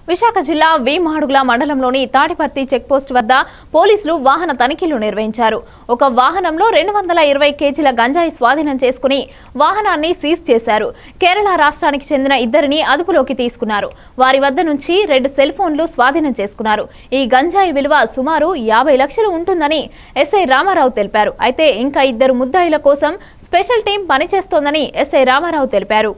విశాఖ జిల్లా వేమాడుగుల మండలంలోని తాటిపర్తి చెక్పోస్ట్ వద్ద పోలీసులు వాహన తనిఖీలు నిర్వహించారు ఒక వాహనంలో రెండు వందల ఇరవై కేజీల గంజాయి స్వాధీనం చేసుకుని వాహనాన్ని సీజ్ చేశారు కేరళ రాష్ట్రానికి చెందిన ఇద్దరిని అదుపులోకి తీసుకున్నారు వారి వద్ద నుంచి రెండు సెల్ ఫోన్లు స్వాధీనం చేసుకున్నారు ఈ గంజాయి విలువ సుమారు యాభై లక్షలు ఉంటుందని ఎస్ఐ రామారావు తెలిపారు అయితే ఇంకా ఇద్దరు ముద్దాయిల కోసం స్పెషల్ టీం పనిచేస్తోందని ఎస్ఐ రామారావు తెలిపారు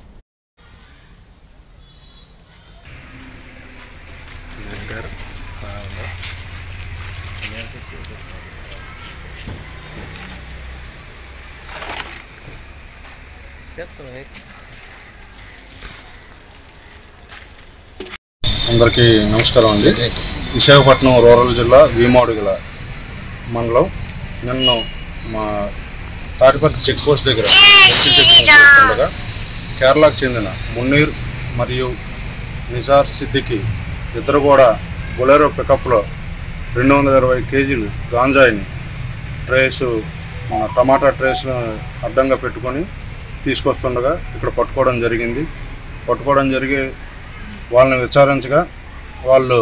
అందరికీ నమస్కారం అండి విశాఖపట్నం రూరల్ జిల్లా భీమాడుగుల మండలం నిన్న మా తాటిపర్తి చెక్ పోస్ట్ దగ్గర వెహికల్ చెకింగ్ చేస్తుండగా కేరళకు చెందిన మున్నీర్ మరియు నిజార్ సిద్దికి ఇద్దరు కూడా బొలెరో పికప్లో రెండు వందల ఇరవై కేజీలు గాంజాయిని ట్రేస్ మన టమాటా ట్రేస్ అడ్డంగా పెట్టుకొని తీసుకొస్తుండగా ఇక్కడ పట్టుకోవడం జరిగింది పట్టుకోవడం జరిగి వాళ్ళని విచారించగా వాళ్ళు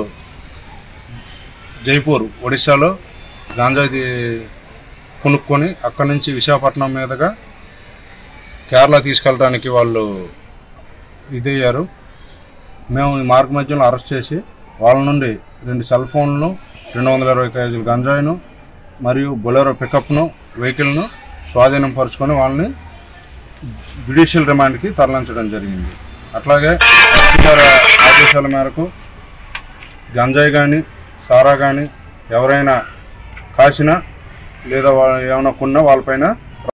జైపూర్ ఒడిశాలో గాంజాయి తీ- కొనుక్కొని అక్కడి నుంచి విశాఖపట్నం మీదుగా కేరళ తీసుకెళ్ళడానికి వాళ్ళు ఇదయ్యారు మేము ఈ మార్గ మధ్యలో అరెస్ట్ చేసి వాళ్ళ నుండి రెండు సెల్ ఫోన్లను రెండు వందల ఇరవై కేజీల గంజాయిను మరియు బొలెరో పికప్ను వెహికల్ను స్వాధీనం పరుచుకొని వాళ్ళని జ్యుడిషియల్ రిమాండ్కి తరలించడం జరిగింది అట్లాగే ఎస్పీ గారి ఆదేశాల మేరకు గంజాయి కానీ సారా కానీ ఎవరైనా కాసినా లేదా వా- ఏమైనా కొన్నా వాళ్ళపైన